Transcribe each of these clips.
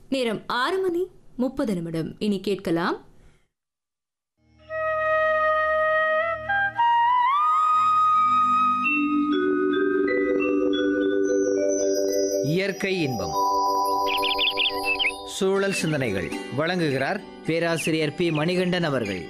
நேரம் ஆறு மணி முப்பது நிமிடம் இனி கேட்கலாம் இயற்கை இன்பம் சூழல் சிந்தனைகள் வழங்குகிறார் பேராசிரியர் பி மணிகண்டன் அவர்கள்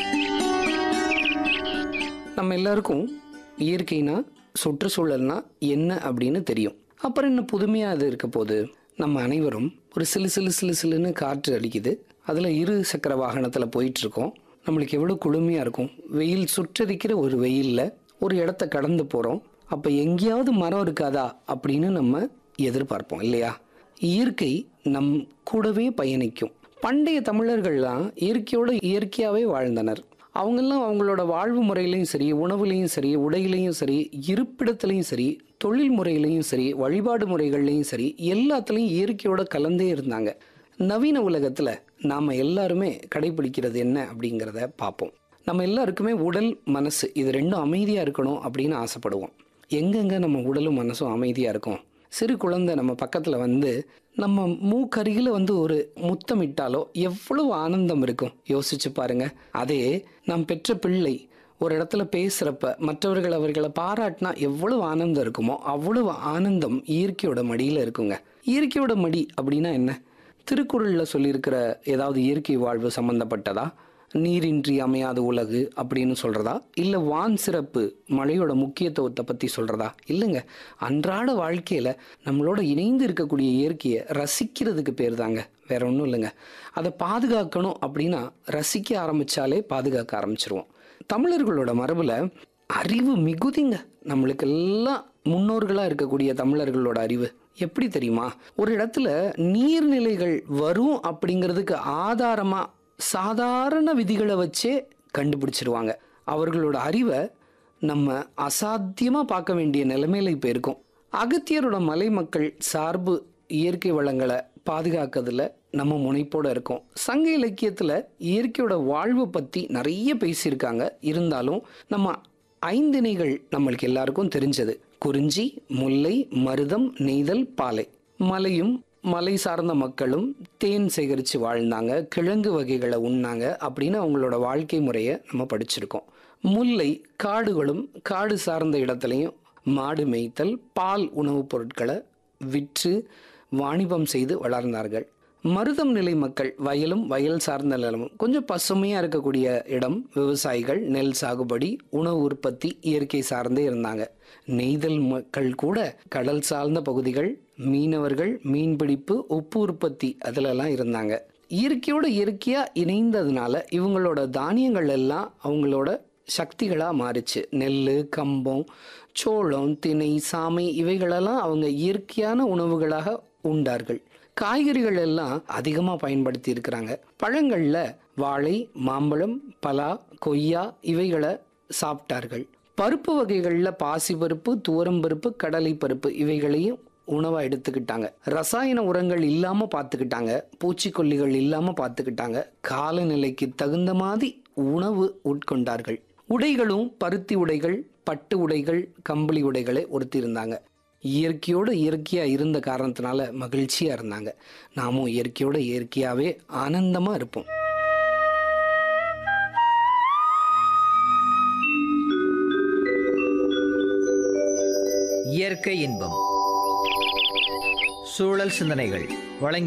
நம்ம எல்லாருக்கும் இயற்கைனா சுற்றுச்சூழல்னா என்ன அப்படின்னு தெரியும் அப்புறம் என்ன புதுமையாக அது இருக்க போது நம்ம அனைவரும் ஒரு சிலு சிலு சிலு சிலுன்னு காற்று அடிக்குது அதில் இரு சக்கர வாகனத்தில் போயிட்டு இருக்கோம் நம்மளுக்கு எவ்வளோ குளுமையாக இருக்கும் வெயில் சுற்றரிக்கிற ஒரு வெயிலில் ஒரு இடத்த கடந்து போகிறோம் அப்போ எங்கேயாவது மரம் இருக்காதா அப்படின்னு நம்ம எதிர்பார்ப்போம் இல்லையா இயற்கை நம் கூடவே பயணிக்கும் பண்டைய தமிழர்கள்லாம் இயற்கையோட இயற்கையாகவே வாழ்ந்தனர் அவங்கெல்லாம் அவங்களோட வாழ்வு முறையிலையும் சரி உணவுலையும் சரி உடையிலையும் சரி இருப்பிடத்துலையும் சரி தொழில் முறையிலையும் சரி வழிபாடு முறைகள்லையும் சரி எல்லாத்துலேயும் இயற்கையோட கலந்தே இருந்தாங்க நவீன உலகத்தில் நாம் எல்லாருமே கடைபிடிக்கிறது என்ன அப்படிங்கிறத பார்ப்போம் நம்ம எல்லாருக்குமே உடல் மனசு இது ரெண்டும் அமைதியாக இருக்கணும் அப்படின்னு ஆசைப்படுவோம் எங்கெங்க நம்ம உடலும் மனசும் அமைதியாக இருக்கும் சிறு குழந்தை நம்ம பக்கத்தில் வந்து நம்ம மூக்கருகில் வந்து ஒரு முத்தமிட்டாலோ எவ்வளவு ஆனந்தம் இருக்கும் யோசிச்சு பாருங்க அதே நாம் பெற்ற பிள்ளை ஒரு இடத்துல பேசுகிறப்ப மற்றவர்கள் அவர்களை பாராட்டினா எவ்வளவு ஆனந்தம் இருக்குமோ அவ்வளவு ஆனந்தம் இயற்கையோட மடியில் இருக்குங்க இயற்கையோட மடி அப்படின்னா என்ன திருக்குறளில் சொல்லியிருக்கிற ஏதாவது இயற்கை வாழ்வு சம்மந்தப்பட்டதா நீரின்றி அமையாத உலகு அப்படின்னு சொல்கிறதா இல்லை வான் சிறப்பு மழையோட முக்கியத்துவத்தை பற்றி சொல்கிறதா இல்லைங்க அன்றாட வாழ்க்கையில் நம்மளோட இணைந்து இருக்கக்கூடிய இயற்கையை ரசிக்கிறதுக்கு பேர் தாங்க வேற ஒன்றும் இல்லைங்க அதை பாதுகாக்கணும் அப்படின்னா ரசிக்க ஆரம்பித்தாலே பாதுகாக்க ஆரம்பிச்சிருவோம் தமிழர்களோட மரபில் அறிவு மிகுதிங்க நம்மளுக்கு எல்லாம் முன்னோர்களாக இருக்கக்கூடிய தமிழர்களோட அறிவு எப்படி தெரியுமா ஒரு இடத்துல நீர்நிலைகள் வரும் அப்படிங்கிறதுக்கு ஆதாரமாக சாதாரண விதிகளை வச்சே கண்டுபிடிச்சிருவாங்க அவர்களோட அறிவை நம்ம அசாத்தியமாக பார்க்க வேண்டிய நிலைமையில இப்போ இருக்கோம் அகத்தியரோட மலை மக்கள் சார்பு இயற்கை வளங்களை பாதுகாக்கிறதுல நம்ம முனைப்போடு இருக்கோம் சங்க இலக்கியத்தில் இயற்கையோட வாழ்வை பற்றி நிறைய பேசியிருக்காங்க இருந்தாலும் நம்ம ஐந்திணைகள் நம்மளுக்கு எல்லாருக்கும் தெரிஞ்சது குறிஞ்சி முல்லை மருதம் நெய்தல் பாலை மலையும் மலை சார்ந்த மக்களும் தேன் சேகரித்து வாழ்ந்தாங்க கிழங்கு வகைகளை உண்ணாங்க அப்படின்னு அவங்களோட வாழ்க்கை முறையை நம்ம படிச்சிருக்கோம் முல்லை காடுகளும் காடு சார்ந்த இடத்துலையும் மாடு மேய்த்தல் பால் உணவுப் பொருட்களை விற்று வாணிபம் செய்து வளர்ந்தார்கள் மருதம் நிலை மக்கள் வயலும் வயல் சார்ந்த நிலமும் கொஞ்சம் பசுமையாக இருக்கக்கூடிய இடம் விவசாயிகள் நெல் சாகுபடி உணவு உற்பத்தி இயற்கை சார்ந்தே இருந்தாங்க நெய்தல் மக்கள் கூட கடல் சார்ந்த பகுதிகள் மீனவர்கள் மீன்பிடிப்பு உப்பு உற்பத்தி அதிலெல்லாம் இருந்தாங்க இயற்கையோட இயற்கையாக இணைந்ததுனால இவங்களோட தானியங்கள் எல்லாம் அவங்களோட சக்திகளாக மாறிச்சு நெல் கம்பம் சோளம் திணை சாமை இவைகளெல்லாம் அவங்க இயற்கையான உணவுகளாக உண்டார்கள் காய்கறிகள் எல்லாம் அதிகமாக பயன்படுத்தி இருக்கிறாங்க பழங்களில் வாழை மாம்பழம் பலா கொய்யா இவைகளை சாப்பிட்டார்கள் பருப்பு வகைகளில் பாசிப்பருப்பு துவரம்பருப்பு கடலை பருப்பு இவைகளையும் உணவாக எடுத்துக்கிட்டாங்க ரசாயன உரங்கள் இல்லாமல் பார்த்துக்கிட்டாங்க பூச்சிக்கொல்லிகள் இல்லாமல் பார்த்துக்கிட்டாங்க காலநிலைக்கு தகுந்த மாதிரி உணவு உட்கொண்டார்கள் உடைகளும் பருத்தி உடைகள் பட்டு உடைகள் கம்பளி உடைகளை உடுத்தியிருந்தாங்க இயற்கையோடு இயற்கையாக இருந்த காரணத்தினால மகிழ்ச்சியாக இருந்தாங்க நாமும் இயற்கையோட இயற்கையாகவே ஆனந்தமாக இருப்போம் இயற்கை இன்பம் சூழல் சிந்தனைகள் வழங்கி